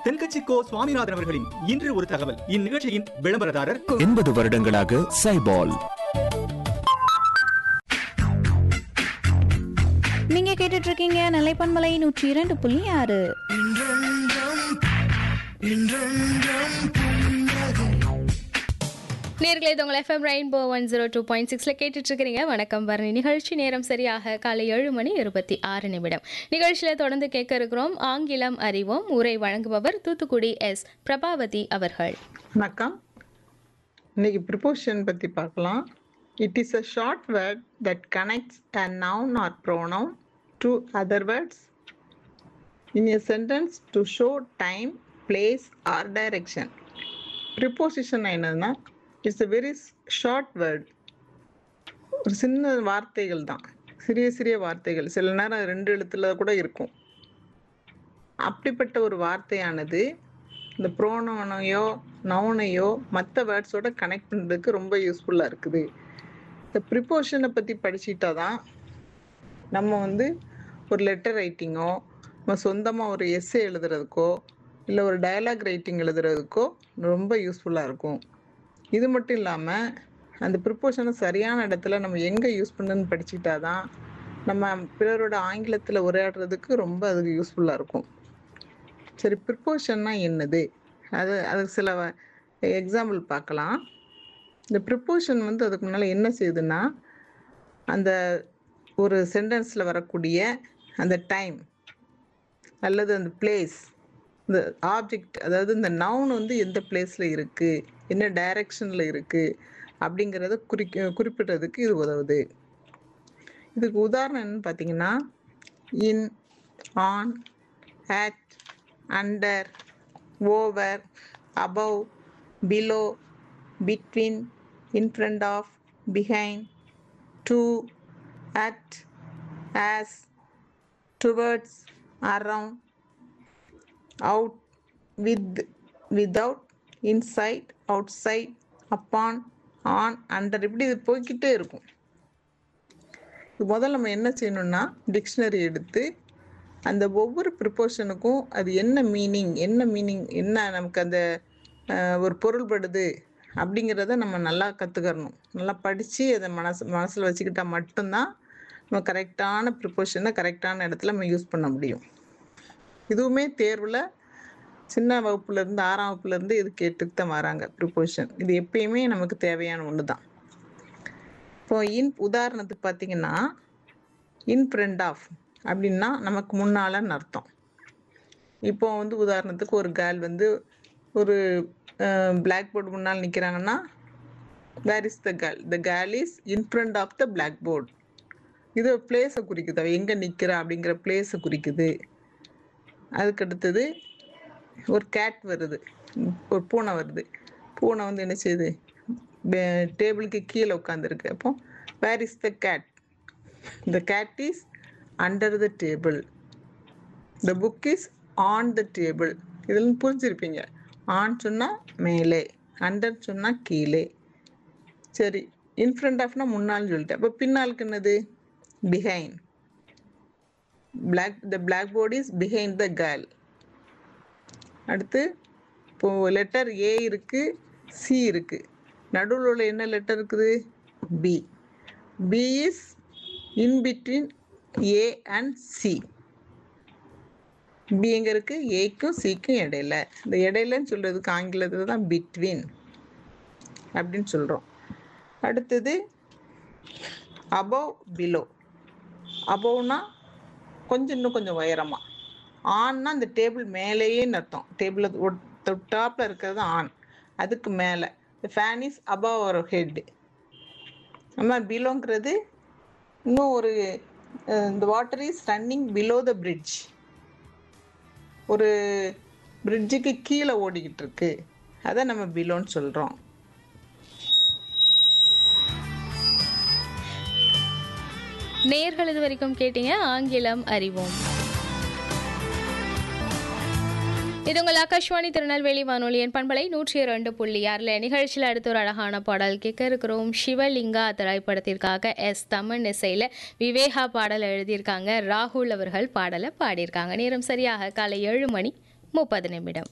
தென்கட்சி கோ சுவாமிநாதன் அவர்களின் இன்று ஒரு தகவல் இந்நிகழ்ச்சியின் விளம்பரதாரர் எண்பது வருடங்களாக சைபால் நீங்க கேட்டுட்டு இருக்கீங்க நிலைப்பன்மலை நூற்றி இரண்டு புள்ளி ஆறு நேர்களை இது உங்கள் FM rainbow one zero two point சிக்ஸில் கேட்டுட்ருக்கிறீங்க வணக்கம் வரணி நிகழ்ச்சி நேரம் சரியாக காலை ஏழு மணி இருபத்தி ஆறு நிமிடம் நிகழ்ச்சியில் தொடர்ந்து கேட்க இருக்கிறோம் ஆங்கிலம் அறிவோம் உரை வழங்குபவர் தூத்துக்குடி எஸ் பிரபாவதி அவர்கள் வணக்கம் இன்னைக்கு ப்ரிப்போஷன் பற்றி பார்க்கலாம் it is a short word that connects a noun or pronoun to other words in a sentence to show time place or direction preposition என்னதுன்னா it's a very short word ஒரு சின்ன வார்த்தைகள் தான் சிறிய சிறிய வார்த்தைகள் சில நேரம் ரெண்டு எழுத்துல கூட இருக்கும் அப்படிப்பட்ட ஒரு வார்த்தையானது இந்த ப்ரோனவனையோ நவுனையோ மற்ற வேர்ட்ஸோட கனெக்ட் பண்ணுறதுக்கு ரொம்ப யூஸ்ஃபுல்லாக இருக்குது இந்த ப்ரிப்போஷனை பற்றி படிச்சிட்டா தான் நம்ம வந்து ஒரு லெட்டர் ரைட்டிங்கோ நம்ம சொந்தமாக ஒரு எஸ்ஸே எழுதுறதுக்கோ இல்லை ஒரு டயலாக் ரைட்டிங் எழுதுறதுக்கோ ரொம்ப யூஸ்ஃபுல்லாக இருக்கும் இது மட்டும் இல்லாமல் அந்த ப்ரிப்போஷனை சரியான இடத்துல நம்ம எங்கே யூஸ் பண்ணுன்னு படிச்சுக்கிட்டா தான் நம்ம பிறரோட ஆங்கிலத்தில் உரையாடுறதுக்கு ரொம்ப அதுக்கு யூஸ்ஃபுல்லாக இருக்கும் சரி ப்ரிப்போஷன்னா என்னது அது அதுக்கு சில எக்ஸாம்பிள் பார்க்கலாம் இந்த ப்ரிப்போஷன் வந்து அதுக்கு முன்னால் என்ன செய்யுதுன்னா அந்த ஒரு சென்டென்ஸில் வரக்கூடிய அந்த டைம் அல்லது அந்த பிளேஸ் இந்த ஆப்ஜெக்ட் அதாவது இந்த நவுன் வந்து எந்த பிளேஸில் இருக்குது என்ன டைரக்ஷனில் இருக்குது அப்படிங்கிறத குறிக்க குறிப்பிடுறதுக்கு இது உதவுது இதுக்கு உதாரணம் என்னன்னு பார்த்தீங்கன்னா in on at under over above below between in front of behind to at as towards around out with without inside outside upon on under இப்படி இது போய்க்கிட்டே இருக்கும் இது முதல்ல நம்ம என்ன செய்யணும்னா டிக்ஷனரி எடுத்து அந்த ஒவ்வொரு ப்ரிப்போஷனுக்கும் அது என்ன மீனிங் என்ன மீனிங் என்ன நமக்கு அந்த அஹ், ஒரு பொருள்படுது அப்படிங்கிறத நம்ம நல்லா கற்றுக்கறணும் நல்லா படித்து அதை மனசு மனசில் வச்சுக்கிட்டா மட்டும்தான் நம்ம கரெக்டான ப்ரிப்போஷனை கரெக்டான இடத்துல நம்ம யூஸ் பண்ண முடியும் இதுவுமே தேர்வில் சின்ன வகுப்புலேருந்து ஆறாம் வகுப்புலேருந்து இது கேட்டுட்டு தான் வராங்க ப்ரிப்போஷன் இது எப்பயுமே நமக்கு தேவையான ஒன்று தான் இப்போ இன் உதாரணத்துக்கு பார்த்தீங்கன்னா இன் ஃப்ரண்ட் ஆஃப் அப்படின்னா நமக்கு முன்னாலன்னு அர்த்தம் இப்போ வந்து உதாரணத்துக்கு ஒரு கேர்ள் வந்து ஒரு பிளாக் போர்டு முன்னால் நிற்கிறாங்கன்னா where is the girl the girl is in front of the blackboard இது பிளேஸை குறிக்குது அவள் எங்கே நிற்கிறா அப்படிங்கிற பிளேஸை குறிக்குது அதுக்கு அடுத்தது ஒரு கேட் வருது ஒரு பூனை வருது பூனை வந்து என்ன செய்யுது டேபிளுக்கு கீழே உட்காந்துருக்கு அப்போ where is the cat the cat is under the table the book is on the table இதெல்லாம் புரிஞ்சிருப்பீங்க ஆன் சொன்னால் மேலே அண்டர் சொன்னால் கீழே சரி இன் ஃப்ரண்ட் ஆஃப்னா முன்னால் சொல்லிட்டேன் அப்போ பின்னாலுக்கு என்னது behind black the blackboard is behind the girl அடுத்து இப்போ லெட்டர் ஏ இருக்கு சி இருக்கு நடுவில் உள்ள என்ன லெட்டர் இருக்குது B B is in between A and C B எங்க இருக்கு ஏக்கும் சிக்கும் இடையில இந்த இடையிலன்னு சொல்றதுக்கு ஆங்கிலத்தில் தான் பிட்வீன் அப்படின்னு சொல்றோம் அடுத்தது அபவ் பிலோ அபவ்னா கொஞ்சம் இன்னும் கொஞ்சம் உயரமா ஆன்னா அந்த டேபிள் மேலேயேன்னு அர்த்தம் டேபிள் டாப்ல இருக்கிறது ஆன் அதுக்கு மேலே fan is above our head நம்ம பிலோங்கிறது இன்னும் ஒரு இந்த water is running below the bridge ஒரு பிரிட்ஜுக்கு கீழே ஓடிக்கிட்டு இருக்கு அதை நம்ம பிலோன்னு சொல்கிறோம் நேர்கள் இது வரைக்கும் கேட்டீங்க ஆங்கிலம் அறிவோம் இது உங்கள் ஆகாஷ்வாணி திருநெல்வேலி வானொலியின் பண்பலை நூற்றி இரண்டு புள்ளி ஆறில் நிகழ்ச்சியில் அடுத்த ஒரு அழகான பாடல் கேட்க இருக்கிறோம் சிவலிங்கா திரைப்படத்திற்காக எஸ் தமிழ் இசையில் விவேகா பாடல் எழுதியிருக்காங்க ராகுல் அவர்கள் பாடலை பாடியிருக்காங்க நேரம் சரியாக காலை ஏழு மணி முப்பது நிமிடம்